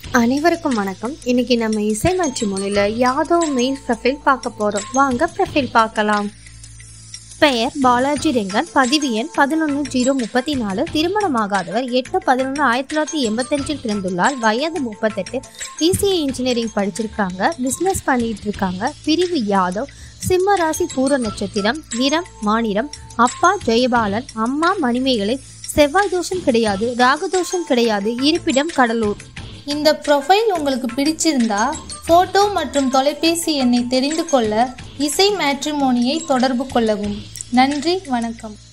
அனைவருக்கும் வணக்கம் இன்னைக்கு நம்ம இசை மொழியில் யாதவ் மெயில் ப்ரொஃபைல் பார்க்க போகிறோம் வாங்க ப்ரொஃபைல் பார்க்கலாம் பெயர் பாலாஜி ரெங்கன் பதிவு எண் பதினொன்று ஜீரோ முப்பத்தி நாலு திருமணமாகாதவர் எட்டு பதினொன்று ஆயிரத்தி தொள்ளாயிரத்தி எண்பத்தஞ்சில் பிறந்துள்ளார் வயது முப்பத்தெட்டு இசிஐ இன்ஜினியரிங் படிச்சிருக்காங்க பிஸ்னஸ் பண்ணிட்டு இருக்காங்க பிரிவு யாதவ் சிம்ம ராசி பூர நட்சத்திரம் நிறம் மாநிலம் அப்பா ஜெயபாலன் அம்மா மணிமேகலை செவ்வாய் தோஷம் கிடையாது ராகதோஷம் கிடையாது இருப்பிடம் கடலூர் இந்த ப்ரொஃபைல் உங்களுக்கு பிடிச்சிருந்தா ஃபோட்டோ மற்றும் தொலைபேசி எண்ணை தெரிந்து கொள்ள இசை மேட்ரிமோனியை தொடர்பு கொள்ளவும் நன்றி வணக்கம்